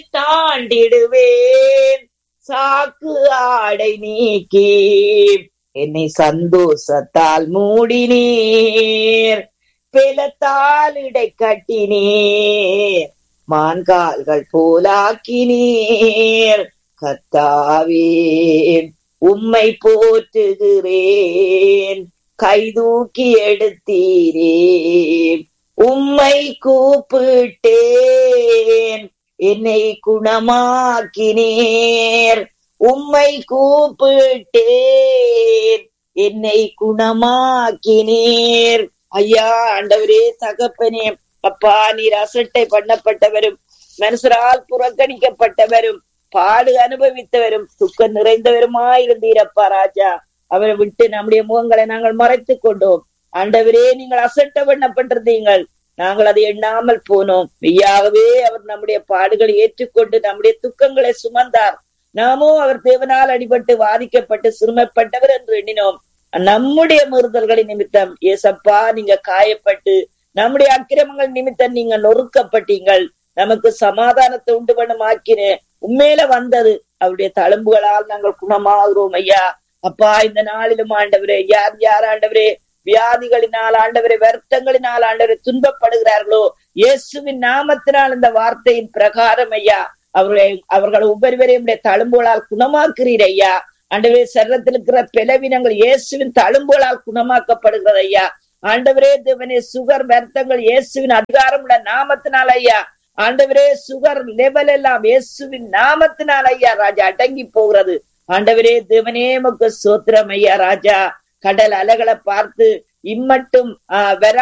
தாண்டிடுவேன் சாக்கு ஆடை நீக்கி என்னை சந்தோஷத்தால் மூடினீர் பெலத்தால் இடை கட்டினீர் மான்கால்கள் போலாக்கினீர் கத்தாவே உம்மை போற்றுகிறேன் கைதூக்கி எடுத்தீரே உம்மை கூப்பிட்டேன் என்னை குணமாக்கினீர் உம்மை கூப்பிட்டேன் என்னை குணமாக்கினீர் ஐயா ஆண்டவரே தகப்பனே அப்பா நீர் அசட்டை பண்ணப்பட்டவரும் மனுஷரால் புறக்கணிக்கப்பட்டவரும் பாடு அனுபவித்தவரும் துக்கம் நிறைந்தவருமாயிருந்தீரப்பா ராஜா அவரை விட்டு நம்முடைய முகங்களை நாங்கள் மறைத்துக் கொண்டோம் ஆண்டவரே நீங்கள் அசட்ட பண்ணப்பட்டிருந்தீங்கள் நாங்கள் அதை எண்ணாமல் போனோம் மெய்யாகவே அவர் நம்முடைய பாடுகளை ஏற்றுக்கொண்டு நம்முடைய துக்கங்களை சுமந்தார் நாமோ அவர் தேவனால் அடிபட்டு வாதிக்கப்பட்டு சிறுமைப்பட்டவர் என்று எண்ணினோம் நம்முடைய மீறுதல்களின் நிமித்தம் ஏசப்பா நீங்க காயப்பட்டு நம்முடைய அக்கிரமங்கள் நிமித்தம் நீங்க நொறுக்கப்பட்டீங்கள் நமக்கு சமாதானத்தை உண்டு பண்ணும் ஆக்கினேன் உண்மையில வந்தது அவருடைய தழும்புகளால் நாங்கள் குணமாகிறோம் ஐயா அப்பா இந்த நாளிலும் ஆண்டவரே யார் யார் ஆண்டவரே வியாதிகளினால் ஆண்டவரை வருத்தங்களினால் ஆண்டவரை துன்பப்படுகிறார்களோ இயேசுவின் நாமத்தினால் இந்த வார்த்தையின் பிரகாரம் ஐயா அவர்களை அவர்கள் ஒவ்வொருவரையும் தழும்புகளால் குணமாக்குறீர் ஐயா ஆண்டவரே சரீரத்தில் இருக்கிற பிளவினங்கள் இயேசுவின் தழும்புகளால் குணமாக்கப்படுகிறது ஐயா ஆண்டவரே தேவனே சுகர் வருத்தங்கள் இயேசுவின் அதிகாரம் உள்ள நாமத்தினால் ஐயா ஆண்டவரே சுகர் லெவல் எல்லாம் இயேசுவின் நாமத்தினால் ஐயா ராஜா அடங்கி போகிறது ஆண்டவரே தேவனே மக்கு சோத்திரம் ஐயா ராஜா கடல் அலைகளை பார்த்து இம்மட்டும் ஆஹ் வர